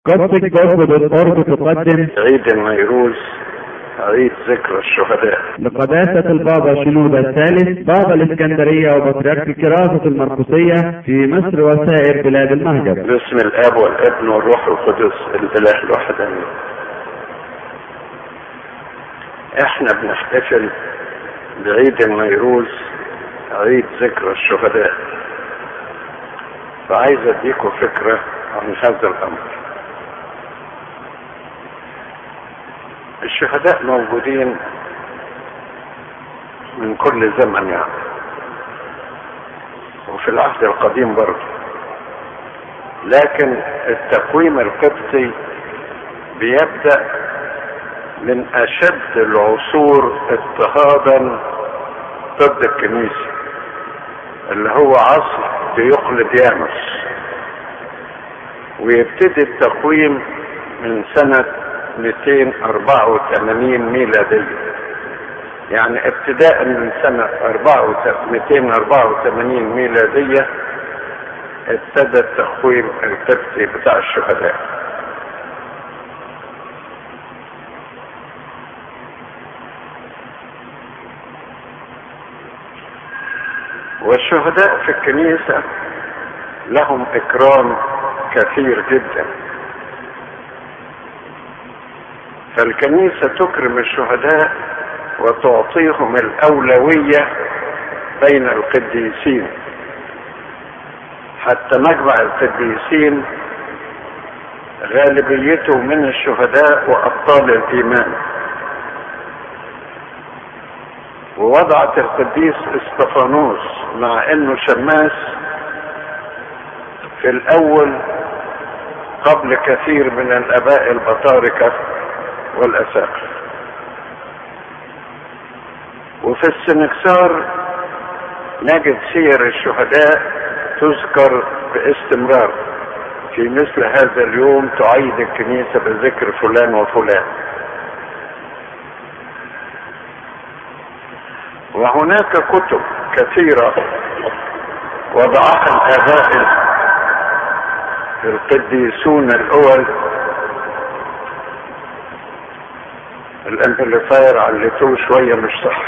قصة جسد الأرض تقدم عيد النيروز عيد ذكرى الشهداء لقداسة البابا شنودة الثالث بابا الإسكندرية وبطريرك كراسة المرقسية في مصر وسائر بلاد المهجر باسم الاب والابن والروح القدس الاله الواحد امين احنا بنحتفل بعيد النيروز عيد ذكرى الشهداء فعايز اديكم فكرة عن هذا الامر الشهداء موجودين من كل زمن يعني وفي العهد القديم برضه لكن التقويم القبطي بيبدأ من أشد العصور اضطهادا ضد الكنيسة اللي هو عصر ديوقلديانوس ويبتدي التقويم من سنة 284 ميلادية يعني ابتداء من سنة 284 ميلادية ابتدى التقويم القبطي بتاع الشهداء والشهداء في الكنيسة لهم إكرام كثير جدا فالكنيسة تكرم الشهداء وتعطيهم الأولوية بين القديسين حتى مجمع القديسين غالبيته من الشهداء وأبطال الإيمان ووضعت القديس استفانوس مع انه شماس في الاول قبل كثير من الاباء البطاركة والاساقف وفي السنكسار نجد سير الشهداء تذكر باستمرار في مثل هذا اليوم تعيد الكنيسة بذكر فلان وفلان وهناك كتب كثيرة وضعها الآباء القديسون الأول الامبليفاير علتوه شوية مش صح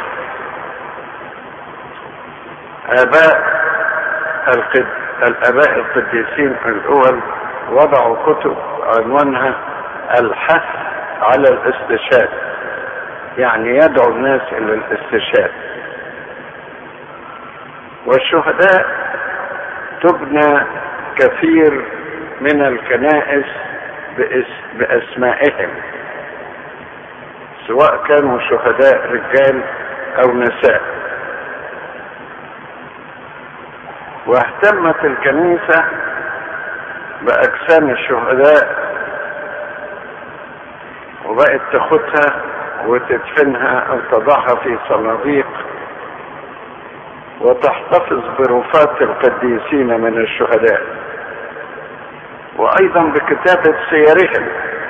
آباء القد... الآباء القديسين الأول وضعوا كتب عنوانها الحث على الاستشهاد يعني يدعو الناس إلى الاستشهاد والشهداء تبنى كثير من الكنائس بأس... بأسمائهم سواء كانوا شهداء رجال أو نساء واهتمت الكنيسة بأجسام الشهداء وبقت تاخدها وتدفنها أو تضعها في صناديق وتحتفظ برفات القديسين من الشهداء وايضا بكتابة سيرهم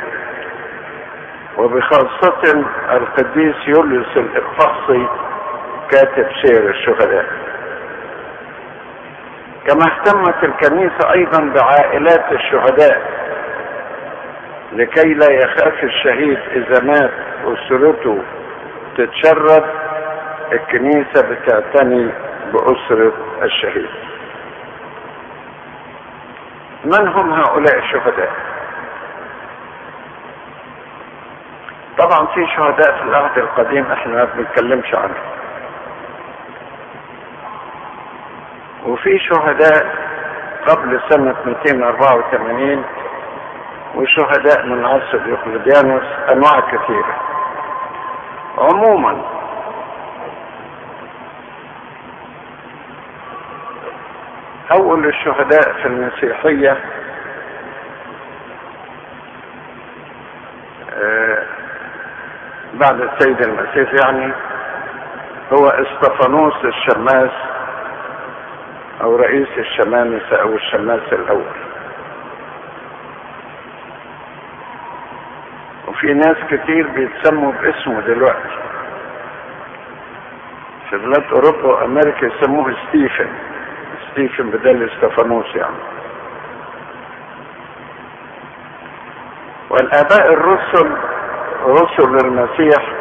وبخاصة القديس يوليوس الاقفاصي كاتب سير الشهداء كما اهتمت الكنيسة ايضا بعائلات الشهداء لكي لا يخاف الشهيد اذا مات اسرته تتشرد الكنيسة بتعتني بأسرة الشهيد من هم هؤلاء الشهداء طبعا في شهداء في العهد القديم احنا ما بنتكلمش عنهم وفي شهداء قبل سنة 284 وشهداء من عصر ديوقلديانوس انواع كثيرة عموما اول الشهداء في المسيحية بعد السيد المسيح يعني هو استفانوس الشماس او رئيس الشمامسة او الشماس الاول وفي ناس كتير بيتسموا باسمه دلوقتي في بلاد اوروبا وامريكا يسموه ستيفن ستيفن بدل استفانوس يعني والآباء الرسل رسل المسيح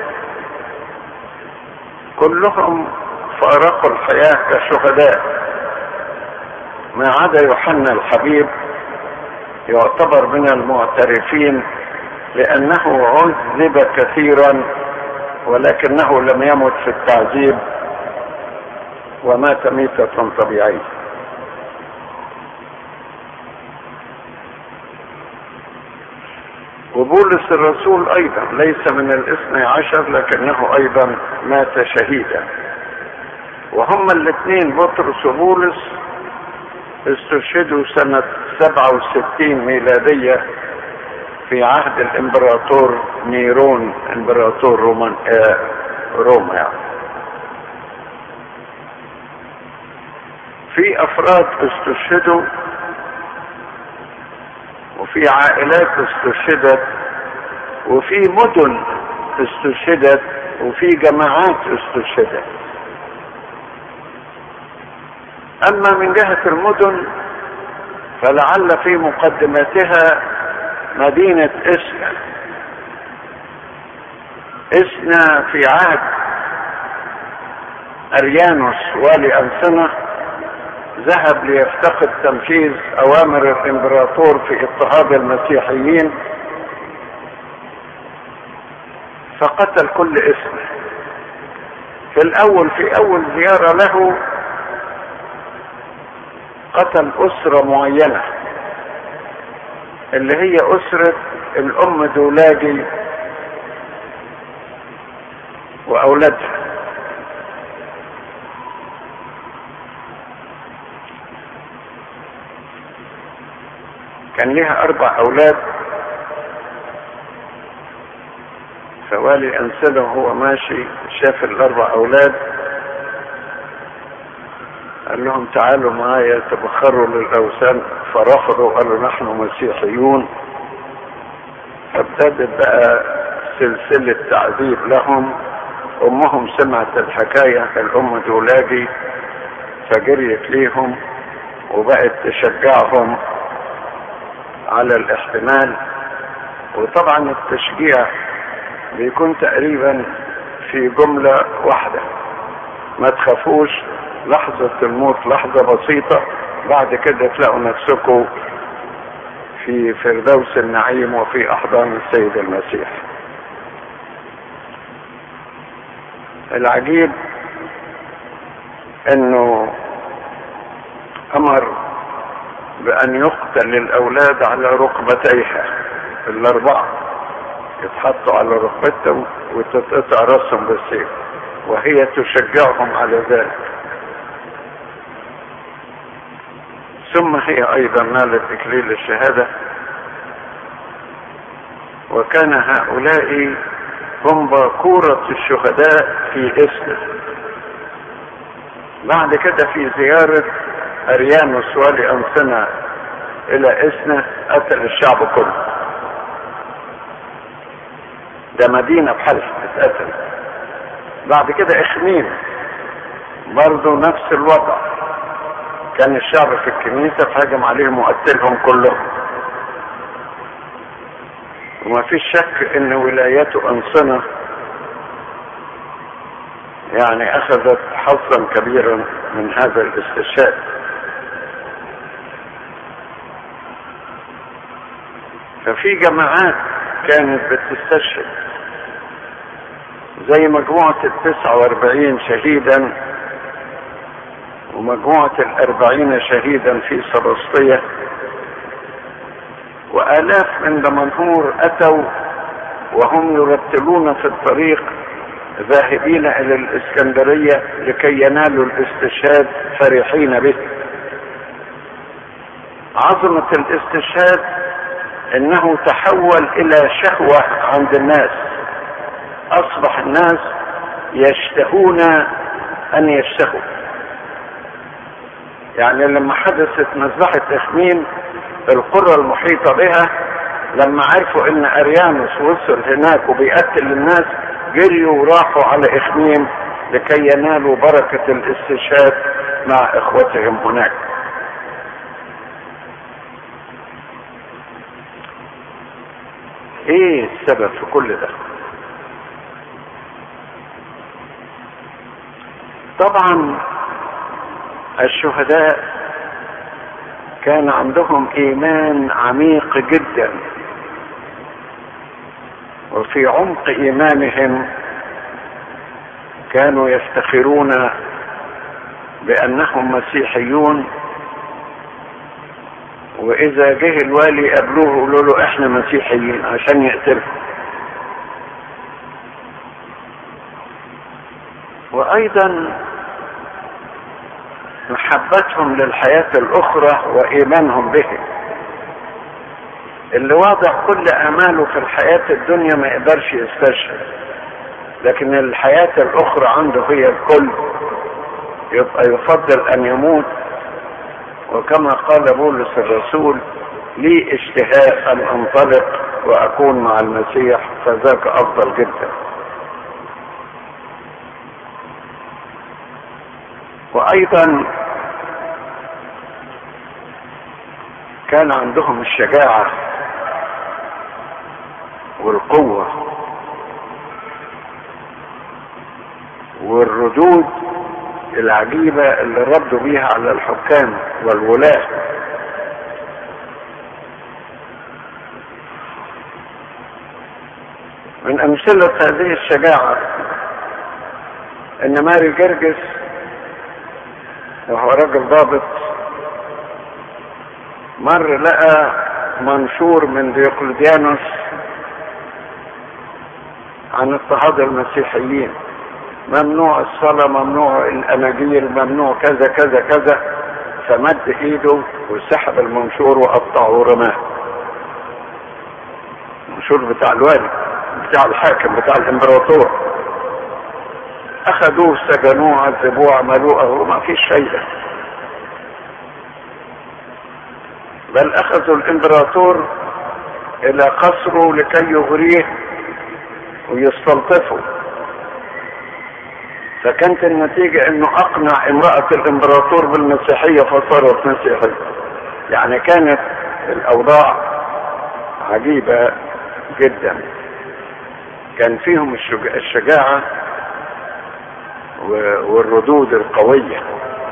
كلهم فارقوا الحياة كشهداء ما عدا يوحنا الحبيب يعتبر من المعترفين لأنه عذب كثيرا ولكنه لم يمت في التعذيب ومات ميتة طبيعية وبولس الرسول ايضا ليس من الاثني عشر لكنه ايضا مات شهيدا وهما الاثنين بطرس وبولس استشهدوا سنة 67 ميلادية في عهد الامبراطور نيرون امبراطور رومان آه روما يعني. في افراد استشهدوا وفي عائلات استشهدت وفي مدن استشهدت وفي جماعات استشهدت اما من جهة المدن فلعل في مقدمتها مدينة اسنا اسنا في عهد اريانوس والي انسنه ذهب ليفتقد تنفيذ اوامر الامبراطور في اضطهاد المسيحيين فقتل كل اسم في الاول في اول زيارة له قتل اسرة معينة اللي هي اسرة الام دولاجي واولادها كان لها اربع اولاد فوالي انسله وهو ماشي شاف الاربع اولاد قال لهم تعالوا معايا تبخروا للاوثان فرفضوا قالوا نحن مسيحيون فابتدت بقى سلسلة تعذيب لهم امهم سمعت الحكاية الام دولاجي فجريت ليهم وبقت تشجعهم على الاحتمال وطبعا التشجيع بيكون تقريبا في جملة واحدة ما تخافوش لحظة الموت لحظة بسيطة بعد كده تلاقوا نفسكم في فردوس النعيم وفي احضان السيد المسيح العجيب انه امر بأن يقتل الأولاد على ركبتيها الأربعة يتحطوا على ركبتهم وتتقطع راسهم بالسيف وهي تشجعهم على ذلك ثم هي أيضا نالت إكليل الشهادة وكان هؤلاء هم باكورة الشهداء في اسمه بعد كده في زيارة اريانوس والي انسنة الى اسنا قتل الشعب كله ده مدينة بحالها اتقتل بعد كده اخمين برضه نفس الوضع كان الشعب في الكنيسة فهجم عليهم وقتلهم كلهم وما فيش شك ان ولايته انصنة يعني اخذت حظا كبيرا من هذا الاستشهاد ففي جماعات كانت بتستشهد زي مجموعة التسعة واربعين شهيدا ومجموعة الاربعين شهيدا في سبسطية والاف من دمنهور اتوا وهم يرتلون في الطريق ذاهبين الى الاسكندرية لكي ينالوا الاستشهاد فرحين به عظمة الاستشهاد انه تحول الى شهوة عند الناس اصبح الناس يشتهون ان يشتهوا يعني لما حدثت مذبحة اخميم القرى المحيطة بها لما عرفوا ان اريانوس وصل هناك وبيقتل الناس جريوا وراحوا على اخميم لكي ينالوا بركة الاستشهاد مع اخوتهم هناك ايه السبب في كل ده طبعا الشهداء كان عندهم ايمان عميق جدا وفي عمق ايمانهم كانوا يفتخرون بانهم مسيحيون واذا جه الوالي يقابلوه يقولوا له احنا مسيحيين عشان يقتلهم وايضا محبتهم للحياة الاخرى وايمانهم به اللي واضح كل اماله في الحياة الدنيا ما يقدرش يستشهد لكن الحياة الاخرى عنده هي الكل يبقى يفضل ان يموت وكما قال بولس الرسول لي اشتهاء ان انطلق واكون مع المسيح فذاك افضل جدا وايضا كان عندهم الشجاعة والقوة والردود العجيبة اللي ردوا بيها على الحكام والولاة من أمثلة هذه الشجاعة إن ماري جرجس وهو راجل ضابط مر لقى منشور من ديوقلديانوس عن اضطهاد المسيحيين ممنوع الصلاة ممنوع الأناجيل ممنوع كذا كذا كذا فمد ايده وسحب المنشور وقطعه ورماه المنشور بتاع الوالي بتاع الحاكم بتاع الامبراطور اخذوه سجنوه عذبوه عملوه وما فيش فايدة بل اخذوا الامبراطور الى قصره لكي يغريه ويستلطفه فكانت النتيجة انه اقنع امرأة الامبراطور بالمسيحية فصارت مسيحية يعني كانت الاوضاع عجيبة جدا كان فيهم الشجاعة والردود القوية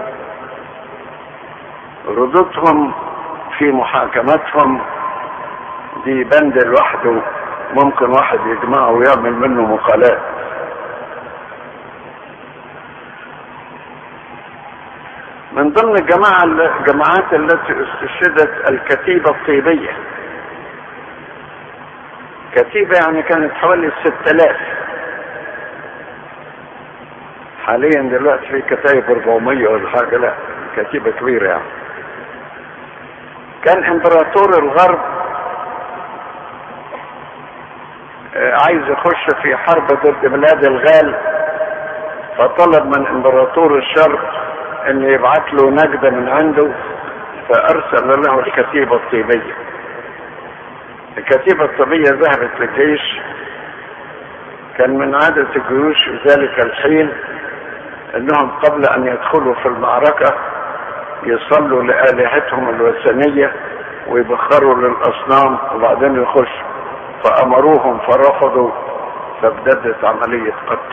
ردودهم في محاكمتهم دي بند لوحده ممكن واحد يجمعه ويعمل منه مقالات من ضمن الجماعة الجماعات التي استشهدت الكتيبة الطيبية كتيبة يعني كانت حوالي ست الاف حاليا دلوقتي في كتايب 400 ولا حاجة لا كتيبة كبيرة يعني كان امبراطور الغرب عايز يخش في حرب ضد بلاد الغال فطلب من امبراطور الشرق ان يبعت له نجدة من عنده فارسل له الكتيبة الطيبية الكتيبة الطيبية ذهبت للجيش كان من عادة الجيوش في ذلك الحين انهم قبل ان يدخلوا في المعركة يصلوا لآلهتهم الوثنية ويبخروا للأصنام وبعدين يخشوا فأمروهم فرفضوا فابتدت عملية قتل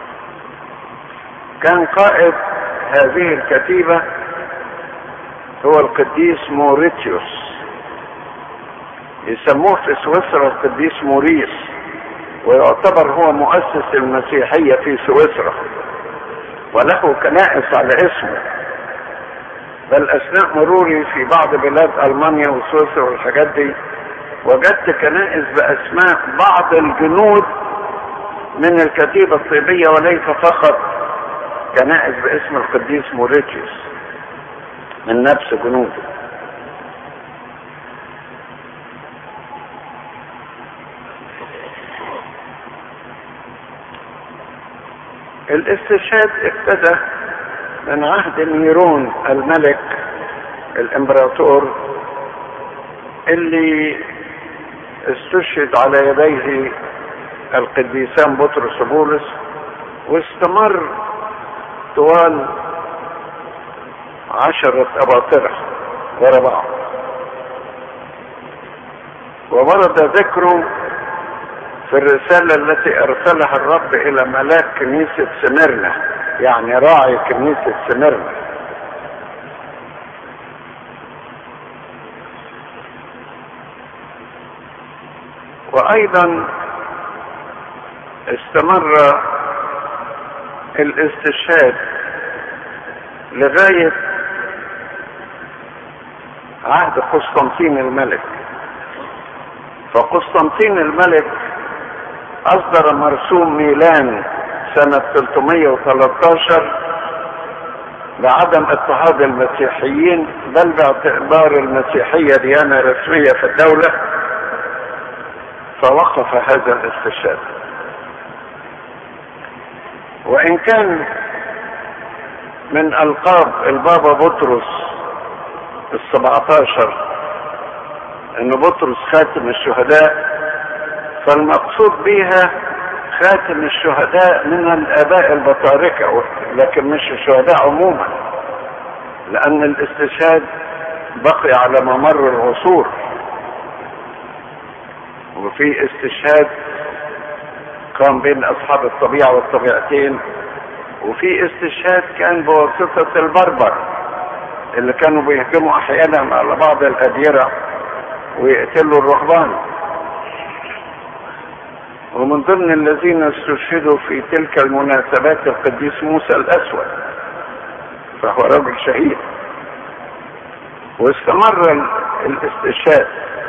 كان قائد هذه الكتيبة هو القديس موريتيوس يسموه في سويسرا القديس موريس ويعتبر هو مؤسس المسيحية في سويسرا وله كنائس على اسمه بل اثناء مروري في بعض بلاد المانيا وسويسرا والحاجات دي وجدت كنائس باسماء بعض الجنود من الكتيبة الطيبية وليس فقط كنائس باسم القديس موريتيوس من نفس جنوده الاستشهاد ابتدى من عهد نيرون الملك الامبراطور اللي استشهد على يديه القديسان بطرس وبولس واستمر طوال عشرة أباطرة ورا بعض وورد ذكره في الرسالة التي ارسلها الرب الى ملاك كنيسة سميرنا يعني راعي كنيسة سميرنا وايضا استمر الاستشهاد لغاية عهد قسطنطين الملك فقسطنطين الملك اصدر مرسوم ميلان سنة 313 بعدم اضطهاد المسيحيين بل باعتبار المسيحية ديانة رسمية في الدولة فوقف هذا الاستشهاد وان كان من القاب البابا بطرس السبعتاشر ان بطرس خاتم الشهداء فالمقصود بها خاتم الشهداء من الاباء البطاركة لكن مش الشهداء عموما لان الاستشهاد بقي على ممر العصور وفي استشهاد كان بين اصحاب الطبيعة والطبيعتين وفي استشهاد كان بواسطة البربر اللي كانوا بيهجموا احيانا على بعض الاديرة ويقتلوا الرهبان ومن ضمن الذين استشهدوا في تلك المناسبات القديس موسى الاسود فهو رجل شهيد واستمر الاستشهاد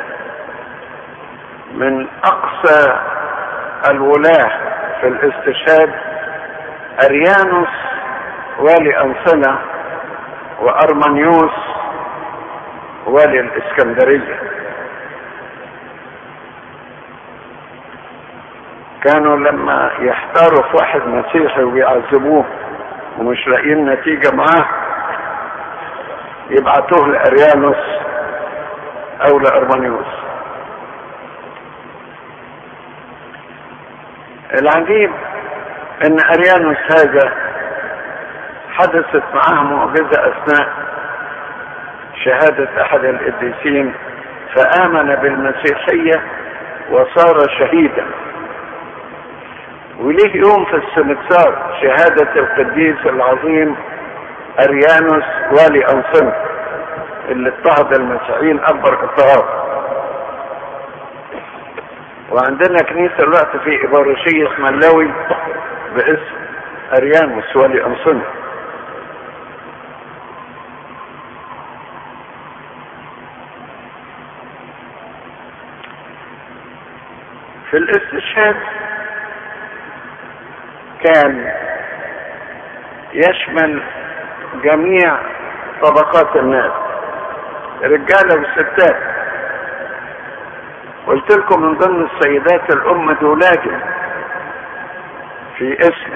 من اقصى الولاة في الاستشهاد اريانوس والي انصنة وارمنيوس والي الاسكندرية كانوا لما يحتاروا في واحد مسيحي ويعذبوه ومش لاقيين نتيجة معاه يبعتوه لاريانوس او لارمنيوس العجيب ان اريانوس هذا حدثت معاه معجزة اثناء شهادة احد القديسين فامن بالمسيحية وصار شهيدا وليه يوم في السمكسار شهادة القديس العظيم اريانوس والي انصنة اللي اضطهد المسيحيين اكبر اضطهاد وعندنا كنيسة الوقت في إبارشية ملاوي باسم أريانوس والي أنصنة في الاستشهاد كان يشمل جميع طبقات الناس رجاله وستات قلت لكم من ضمن السيدات الأم دولاجة في اسمه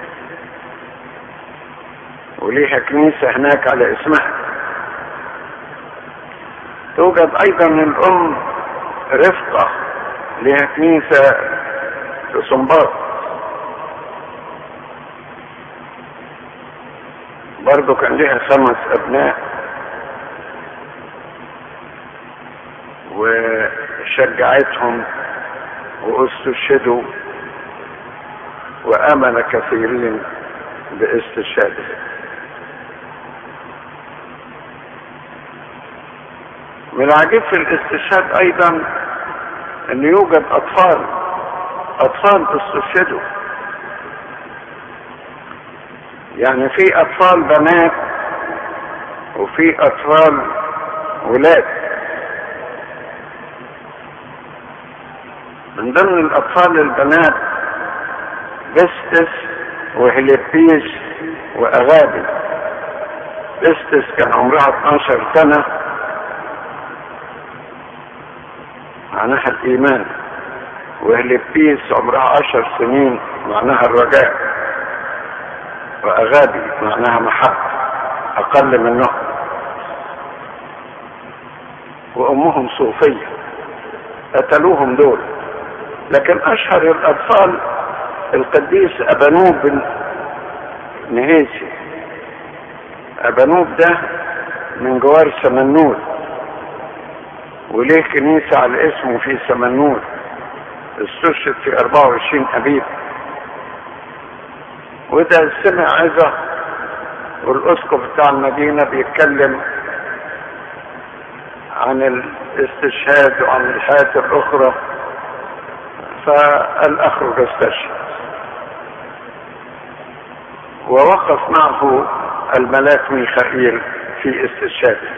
وليها كنيسة هناك على اسمها توجد أيضا الأم رفقة لها كنيسة في صنباط برضو كان لها خمس أبناء وشجعتهم واستشهدوا وامن كثيرين باستشهاده من العجيب في الاستشهاد ايضا ان يوجد اطفال اطفال استشهدوا يعني في اطفال بنات وفي اطفال ولاد من ضمن الاطفال البنات بستس وهليبيس واغابي بستس كان عمرها 12 سنة معناها الايمان وهليبيس عمرها 10 سنين معناها الرجاء واغابي معناها محبة اقل منهم وامهم صوفية قتلوهم دول لكن اشهر الاطفال القديس ابانوب بن نهيسي ابانوب ده من جوار سمنود وليه كنيسة على اسمه في سمنود استشهد في 24 ابيب وده سمع عظة والاسقف بتاع المدينة بيتكلم عن الاستشهاد وعن الحياة الاخرى فقال اخرج استشهد ووقف معه الملاك ميخائيل في استشهاده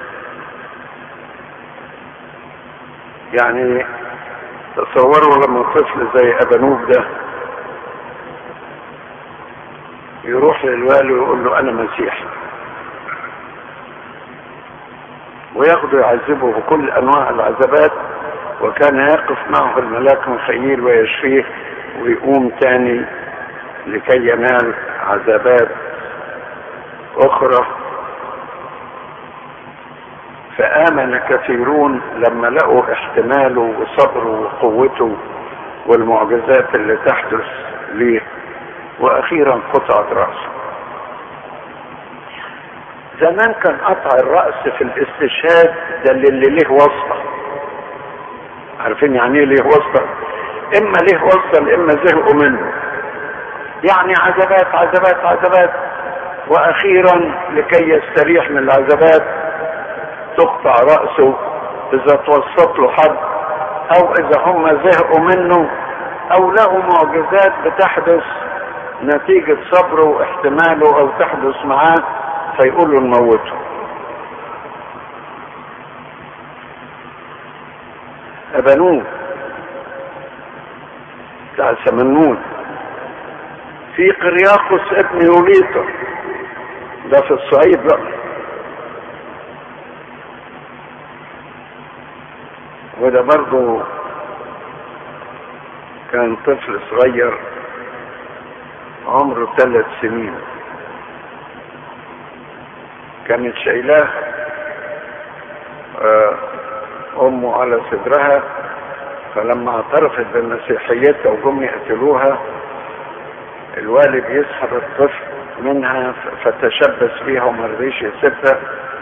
يعني تصوروا لما طفل زي ابانوب ده يروح للوالي ويقول له انا مسيحي وياخده يعذبه بكل انواع العذابات وكان يقف معه الملاك ميخائيل ويشفيه ويقوم تاني لكي ينال عذابات اخرى فامن كثيرون لما لقوا احتماله وصبره وقوته والمعجزات اللي تحدث ليه واخيرا قطعت راسه زمان كان قطع الراس في الاستشهاد ده اللي ليه واسطه عارفين يعني ايه ليه واسطه اما ليه واسطه اما زهقوا منه يعني عذابات عذابات عذابات واخيرا لكي يستريح من العذابات تقطع رأسه اذا توسط له حد او اذا هم زهقوا منه او له معجزات بتحدث نتيجة صبره واحتماله او تحدث معاه فيقولوا نموته ابنوه بتاع سمنون في قرياقس ابن يوليطا ده في الصعيد بقى وده برضه كان طفل صغير عمره ثلاث سنين كانت شايلاه امه على صدرها فلما اعترفت بمسيحيتها وجم يقتلوها الوالي بيسحب الطفل منها فتشبث بيها وما رضيش يسيبها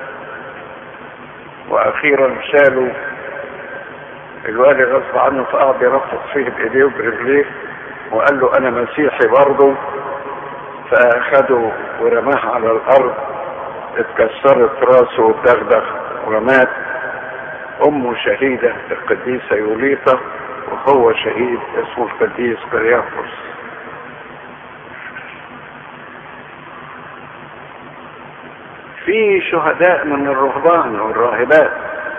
واخيرا شالوا الوالي غصب عنه فقعد يرفض فيه بايديه وبرجليه وقال له انا مسيحي برضه فاخده ورماه على الارض اتكسرت راسه واتدغدغ ومات امه شهيده القديسه يوليطا وهو شهيد اسمه القديس قرياقوس في شهداء من الرهبان والراهبات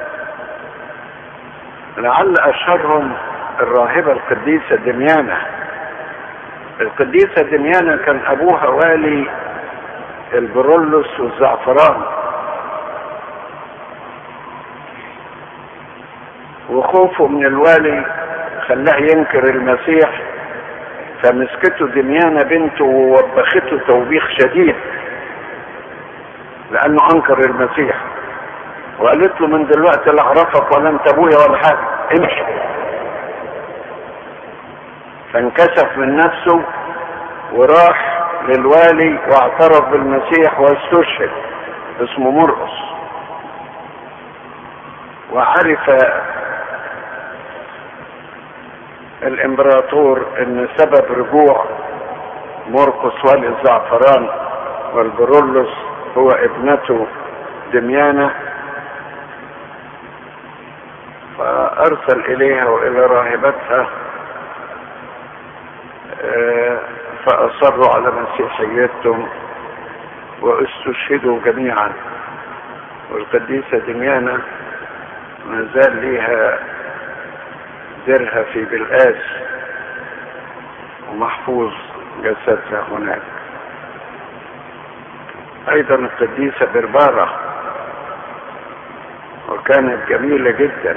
لعل اشهرهم الراهبة القديسة دميانة القديسة دميانة كان ابوها والي البرولوس والزعفران وخوفه من الوالي خلاه ينكر المسيح فمسكته دميانة بنته ووبخته توبيخ شديد لانه انكر المسيح وقالت له من دلوقتي لا اعرفك ولا انت ابويا ولا حاجه امشي فانكشف من نفسه وراح للوالي واعترف بالمسيح واستشهد اسمه مرقص وعرف الامبراطور ان سبب رجوع مرقس والي الزعفران والبرولوس هو ابنته دميانة فأرسل إليها وإلى راهبتها فأصروا على مسيحيتهم واستشهدوا جميعا والقديسة دميانة ما زال ليها درها في بلقاس ومحفوظ جسدها هناك ايضا القديسة بربارة وكانت جميلة جدا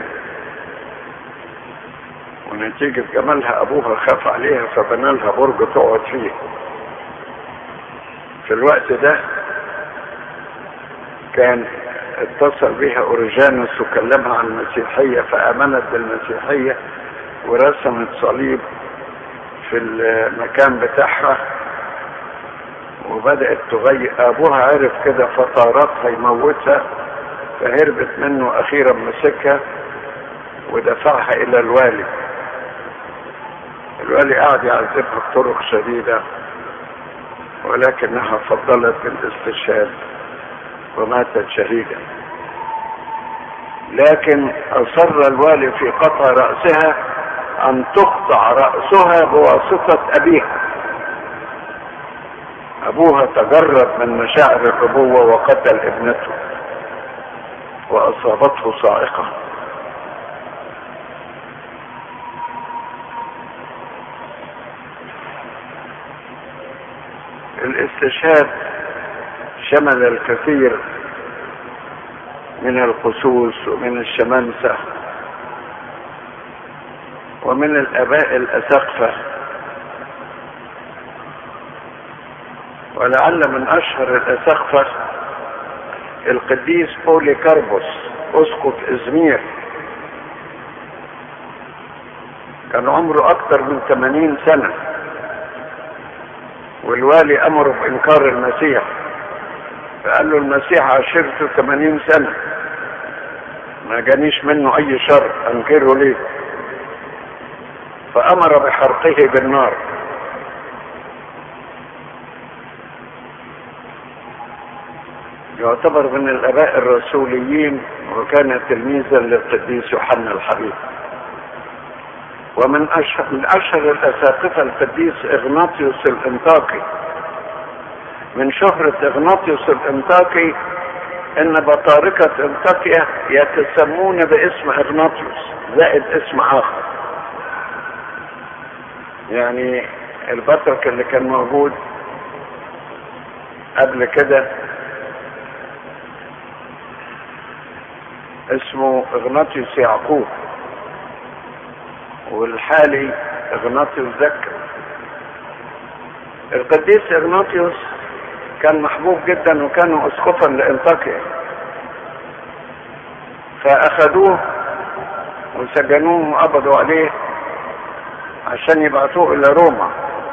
ونتيجة جمالها ابوها خاف عليها فبنى لها برج تقعد فيه في الوقت ده كان اتصل بها اوريجانوس وكلمها عن المسيحية فامنت بالمسيحية ورسمت صليب في المكان بتاعها وبدأت تغير ابوها عرف كده فطارتها يموتها فهربت منه اخيرا مسكها ودفعها الى الوالي الوالي قاعد يعذبها بطرق شديدة ولكنها فضلت الاستشهاد وماتت شهيدا لكن أصر الوالي في قطع رأسها أن تقطع رأسها بواسطة أبيها أبوها تجرد من مشاعر الأبوة وقتل ابنته وأصابته صاعقة الاستشهاد شمل الكثير من القسوس ومن الشمامسة ومن الآباء الأسقفة ولعل من أشهر الأسقفة القديس بولي كاربوس أسقف إزمير كان عمره أكثر من 80 سنة والوالي أمره بإنكار المسيح فقال له المسيح عشرته 80 سنة ما جانيش منه أي شر أنكره ليه فأمر بحرقه بالنار يعتبر من الآباء الرسوليين وكان تلميذا للقديس يوحنا الحبيب ومن أشهر, من أشهر الأساقفة القديس إغناطيوس الإنطاكي من شهرة إغناطيوس الإنطاكي إن بطاركة إنطاكيا يتسمون باسم إغناطيوس زائد اسم آخر يعني البطرك اللي كان موجود قبل كده اسمه اغناطيوس يعقوب والحالي اغناطيوس زكا القديس اغناطيوس كان محبوب جدا وكان اسقفا لانطاكيا فاخذوه وسجنوه وقبضوا عليه عشان يبعثوه الى روما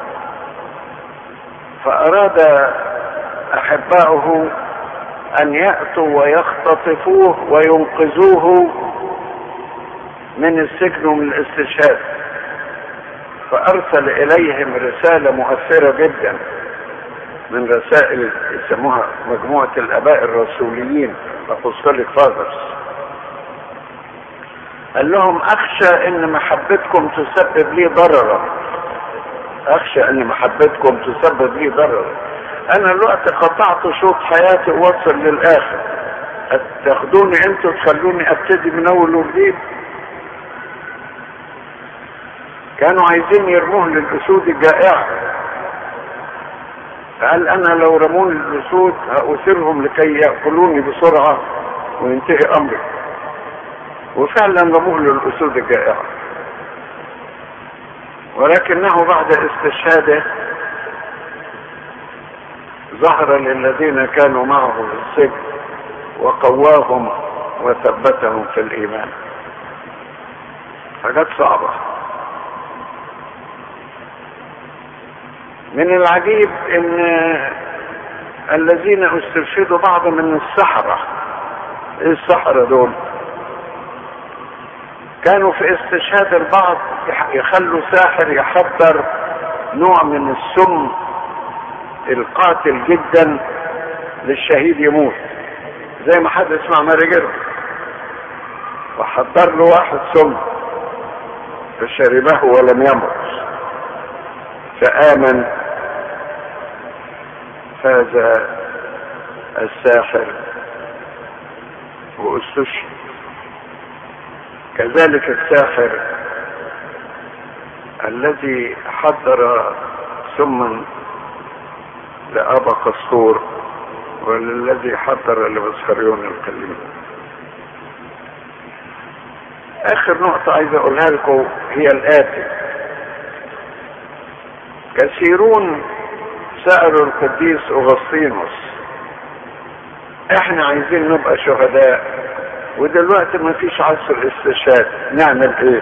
فاراد احباؤه ان ياتوا ويختطفوه وينقذوه من السجن ومن الاستشهاد فارسل اليهم رساله مؤثره جدا من رسائل يسموها مجموعه الاباء الرسوليين apostolic fathers قال لهم اخشى ان محبتكم تسبب لي ضررا اخشى ان محبتكم تسبب لي ضررا انا الوقت قطعت شوط حياتي واصل للاخر تاخدوني انتوا تخلوني ابتدي من اول وجديد كانوا عايزين يرموه للاسود الجائعه قال انا لو رموني للاسود هاسرهم لكي ياكلوني بسرعه وينتهي امري وفعلا رموه للاسود الجائعه ولكنه بعد استشهاده ظهر للذين كانوا معه في السجن وقواهم وثبتهم في الايمان حاجات صعبه من العجيب ان الذين استرشدوا بعض من السحرة ايه السحرة دول كانوا في استشهاد البعض يخلوا ساحر يحضر نوع من السم القاتل جدا للشهيد يموت زي ما حد اسمع ماري جيرو وحضر له واحد سم فشربه ولم يمت فآمن فاز الساحر واستشهد كذلك الساحر الذي حضر سما لأبا قسطور والذي حضر لبسخريون القليل اخر نقطة عايز اقولها لكم هي الاتي كثيرون سألوا القديس أغسطينوس احنا عايزين نبقى شهداء ودلوقتي ما فيش عصر استشهاد نعمل ايه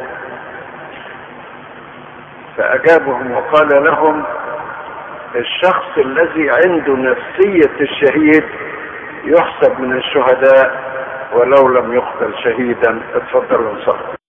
فأجابهم وقال لهم الشخص الذي عنده نفسية الشهيد يحسب من الشهداء ولو لم يقتل شهيدا اتفضلوا نصلي